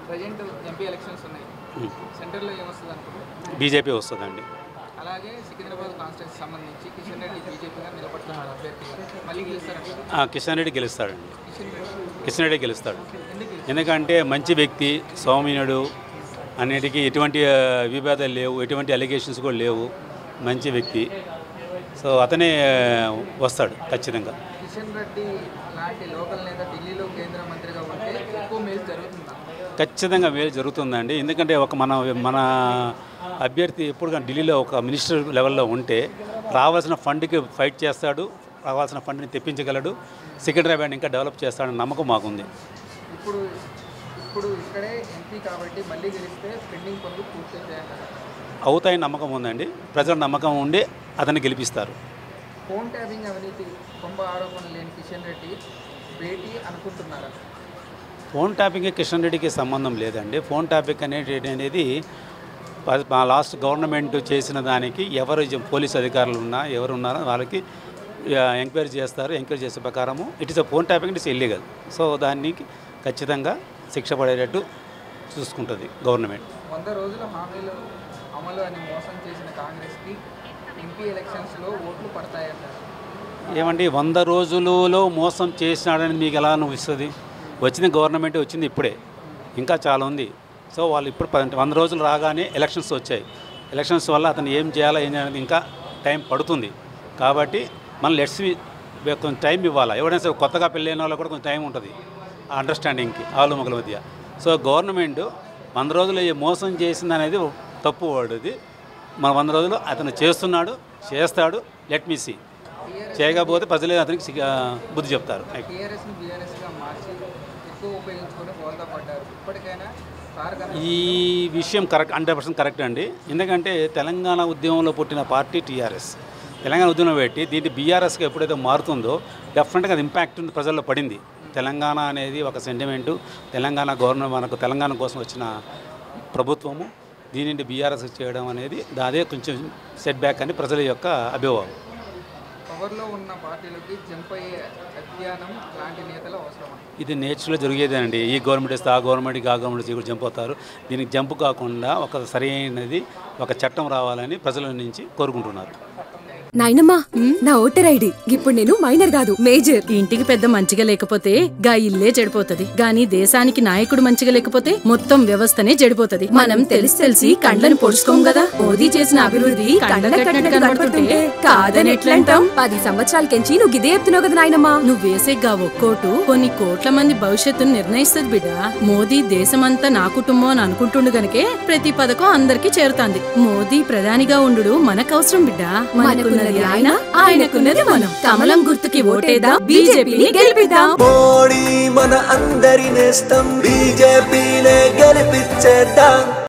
present MP elections ఉన్నాయి సెంటర్లో ఏమొస్తుంది అనుకుంటున్నారు బీజేపీ వస్తుందండి అలాగే సికింద్రాబాద్ కాన్స్టిట్యూన్సీ సంబంధించి కిషన్ రెడ్డి బీజేపీగా నిలబడుతున్నారు అభ్యర్థిగా మళ్ళీ గెలుస్తారంట ఆ, కిషన్ రెడ్డి గెలుస్తాడండి కిషన్ రెడ్డి కిషన్ రెడ్డి గెలుస్తాడు ఎందుకు ఎందుకంటే మంచి వ్యక్తి సౌమ్యుడు అన్నిటికీ ఎటువంటి ఆ, విభేదాలు లేవు ఎటువంటి అలిగేషన్స్ కూడా లేవు మంచి వ్యక్తి సో అతనే ఆ, వస్తాడు ఖచ్చితంగా కిషన్ రెడ్డి లాంటి లోకల్ నేత ఢిల్లీలో కేంద్ర మంత్రిగా ఉంటే ఎక్కువ మేలు జరుగుతుందా ఖచ్చితంగా మేలు జరుగుతుందండి ఎందుకంటే ఒక మన మన అభ్యర్థి ఎప్పుడు కానీ ఢిల్లీలో ఒక మినిస్టర్ లెవెల్లో ఉంటే రావాల్సిన ఫండ్కి ఫైట్ చేస్తాడు రావాల్సిన ఫండ్ని తెప్పించగలడు సికింద్రాబాద్ ఇంకా డెవలప్ చేస్తాడని నమ్మకం మాకుంది ఇప్పుడు ఇప్పుడు ఇక్కడే ఎంపీ కాబట్టి మళ్ళీ గెలిస్తే పెండింగ్ పనులు పూర్తి చేయాలంటారు అవుతాయని నమ్మకం ఉందండి ప్రజల నమ్మకం ఉండి అతన్ని గెలిపిస్తారు ఫోన్ ట్యాపింగ్ అవినీతి కొంబ ఆరోపణలు లేని కిషన్ రెడ్డి భేటీ అనుకుంటున్నారా ఫోన్ ట్యాపింగ్కి కిషన్ రెడ్డికి సంబంధం లేదండి ఫోన్ ట్యాపింగ్ అనేది అనేది ప- మా లాస్ట్ గవర్నమెంట్ చేసిన దానికి ఎవరు జ- పోలీస్ అధికారులు ఉన్నా ఎవరు ఉన్నారో వాళ్ళకి ఆ, ఎంక్వైరీ చేస్తారు ఎంక్వైరీ చేసే ప్రకారము it is a phone tapping it is illegal so దానికి ఖచ్చితంగా శిక్ష పడేటట్టు చూసుకుంటుంది గవర్నమెంట్ వంద రోజుల హామీలు అమలు అని మోసం చేసిన కాంగ్రెస్కి ఎంపీ ఎలక్షన్స్లో ఓట్లు పడతాయంటారు ఏమండి వంద రోజులలో మోసం చేసినాడని మీకు ఎలా అనిపిస్తుంది వచ్చింది గవర్నమెంట్ వచ్చింది ఇప్పుడే ఇంకా చాలా ఉంది సో వాళ్ళు ఇప్పుడు పది- వంద రోజులు రాగానే ఎలక్షన్స్ వచ్చాయి ఎలక్షన్స్ వల్ల అతను ఏం చేయాలో ఏం చేయాలి ఇంకా టైం పడుతుంది కాబట్టి మనం లెట్స్ కొంచెం టైం ఇవ్వాలి ఎవరైనా సరే కొత్తగా పెళ్ళైన వాళ్ళకి కూడా కొంచెం టైం ఉంటుంది ఆ అండర్స్టాండింగ్కి ఆలు మొగల మధ్య సో గవర్నమెంట్ వంద రోజులు ఈ మోసం చేసింది అనేది తప్పు వాడుది మన వంద రోజులు అతను చేస్తున్నాడు చేస్తాడు లెట్ మీ సీ చేయకపోతే ప్రజలే అతనికి శిక్ష- బుద్ధి చెప్తారు టీఆర్ఎస్ని బీఆర్ఎస్గా మార్చి ఎక్కువ ఉపయోగించుకొని బోల్తా పడ్డారు ఇప్పటికైనా సార్ కన్నా ఈ విషయం కరెక్ట్ హండ్రెడ్ పర్సెంట్ కరెక్ట్ అండి ఎందుకంటే తెలంగాణ ఉద్యమంలో పుట్టిన పార్టీ టీఆర్ఎస్ తెలంగాణ ఉద్యమం పెట్టి దీన్ని బీఆర్ఎస్కి ఎప్పుడైతే మారుతుందో డెఫినెట్గా అది ఇంపాక్ట్ ప్రజల్లో పడింది తెలంగాణ అనేది ఒక సెంటిమెంటు తెలంగాణ గవర్నమెంట్ మనకు తెలంగాణ కోసం వచ్చిన ప్రభుత్వము దీనిని బీఆర్ఎస్ చేయడం అనేది అదే కొంచెం సెట్ బ్యాక్ అని ప్రజల యొక్క అభిభావం పవర్లో ఉన్న పార్టీలకి జంప్ అయ్యే అధ్యయనం లాంటి నేతలు అవసరమా ఇది నేచురల్గా జరిగేదేనండి ఈ గవర్నమెంట్ ఇస్తే ఆ గవర్నమెంట్కి ఆ గవర్నమెంట్ కూడా జంప్ అవుతారు దీనికి జంప్ కాకుండా ఒక సరి అయినది ఒక చట్టం రావాలని ప్రజల నుంచి కోరుకుంటున్నారు నాయనమ్మా నా ఓటర్ ఐడి ఇప్పుడు నేను మైనర్ కాదు మేజర్ ఇంటికి పెద్ద మంచిగా లేకపోతే గా ఇల్లే చెడిపోతది గాని దేశానికి నాయకుడు మంచిగా లేకపోతే మొత్తం వ్యవస్థనే చెడిపోతది మనం తెలిసి తెలిసి కండ్లను పొడుచుకోం కదా మోదీ చేసిన అభివృద్ధి కండ్ల కట్టినట్టు కనబడుతుంటే కాదని ఎట్లంటాం పది సంవత్సరాలకెంచి నువ్వు గిదే చెప్తున్నావు కదా నాయనమ్మా నువ్వు వేసే గా ఒక్కోటు కొన్ని కోట్ల మంది భవిష్యత్తును నిర్ణయిస్తుంది బిడ్డ మోదీ దేశమంతా నా కుటుంబం అని అనుకుంటుండు గనకే ప్రతి పథకం అందరికీ చేరుతాంది మోదీ ప్రధానిగా ఉండు మనకవసరం బిడ్డ మనకున్నది ఆయన ఆయనకున్నది మనం కమలం గుర్తుకి ఓటేద్దాం బీజేపీని గెలిపిద్దాం మోడీ మన అందరి నేస్తం బీజేపీనే గెలిపించేద్దాం